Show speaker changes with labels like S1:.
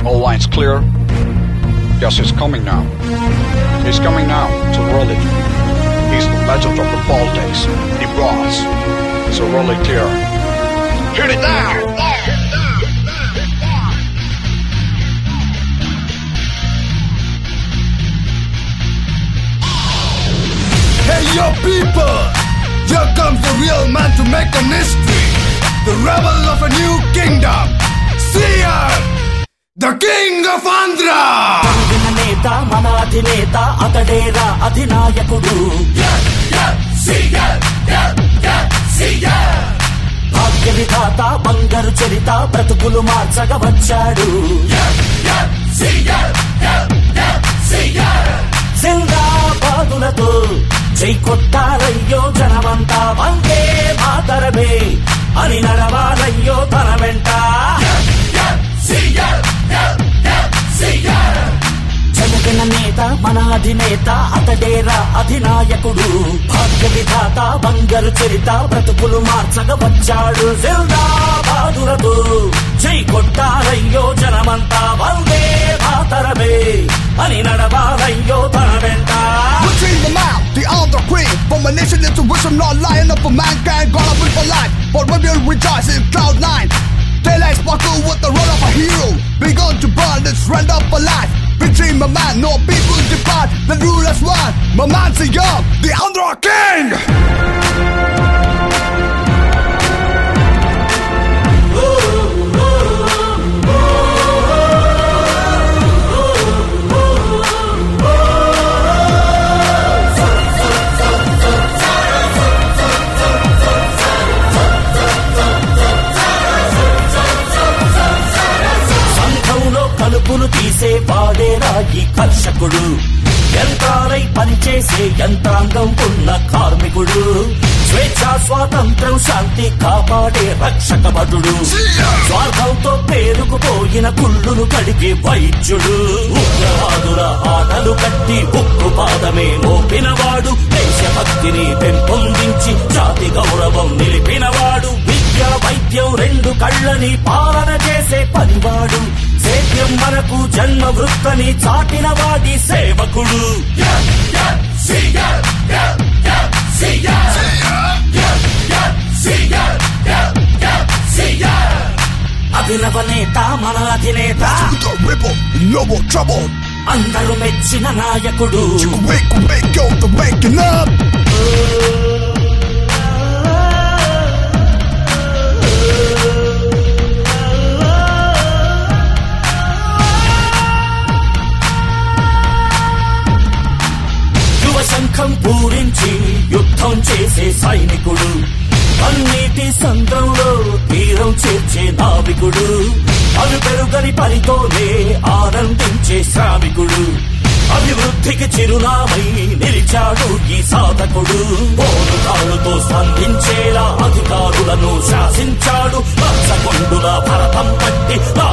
S1: All lines clear. Yes, he's coming now. He's coming now to roll it. He's the legend of the Baltics. The boss. So roll it clear. Hit it now!
S2: Hey yo people! Here comes the real man to make an history. The rebel of a new kingdom. Seer! The king of Andhra!
S3: కలిగిన నేత మన అధినేత అతడేరా అధినాయకుడు భాగ్య విధాత బంగారు చరిత బ్రతుకులు మార్చగా వచ్చాడు జిందాబాదులతో జై కొట్టారయ్యో జనమంతా వందే మాతరమే అని నడవాలయ్యో తన వెంట జనగణ నేత మన అధినేత అతడేరా అధినాయకుడు భాగ్య విధాత బంగారు చరిత బ్రతుకులు మార్చగా వచ్చాడు జిందాబాదులతో జై కొట్టారయ్యో జనమంతా వందే మాతరమే అని నడవాలయ్యో తన వెంట
S2: Between the mouth, the Andhra queen. From a nation into wisdom, not lying up for mankind. Gonna win for life. But we will rejoice in cloud nine. Daylight sparkle with the role of a hero. Begun to burn, let's run up for life. Between my man, no people depart. The rule as one. My man's a young, the Andhra king.
S3: సంఘంలో కలుపులు తీసే వాడేరా ఈ కర్షకుడు యంత్రాలై పనిచేసే యంత్రాంగం ఉన్న కార్మికుడు స్వేచ్ఛ స్వాతంత్రం శాంతి కాపాడే రక్షక భటుడు స్వార్థంతో పేరుకుపోయిన కుళ్ళును కడిగే వైద్యుడు ఉగ్రవాదుల ఆటలు కట్టి ఉక్కు పాదమే మోపినవాడు దేశభక్తిని పెంపొందించి జాతి గౌరవం నిలిపినవాడు విద్య వైద్యం రెండు కళ్ళని పాలన చేసే పనివాడు సేద్యం మనకు జన్మ వృత్తని చాటిన వాడి సేవకుడు అభినవ నేత మన అధినేత
S2: The ripple, no more trouble.
S3: అందరూ మెచ్చిన నాయకుడు
S2: Wake, wake, yo, the waking up.
S3: యువ శంఖం పూరించి యుద్ధం చేసే సైనికుడు అన్నిటి సంద్రంలో తీరం చేర్చే నావికుడు అను పెరుగని పనితోనే ఆనందించే శ్రామికుడు అభివృద్ధికి చిరునామై నిలిచాడు ఈ సాధకుడు పోరు కాళ్ళతో స్పందించేలా అధికారులను శాసించాడు లక్షకొండుల భరతం పట్టి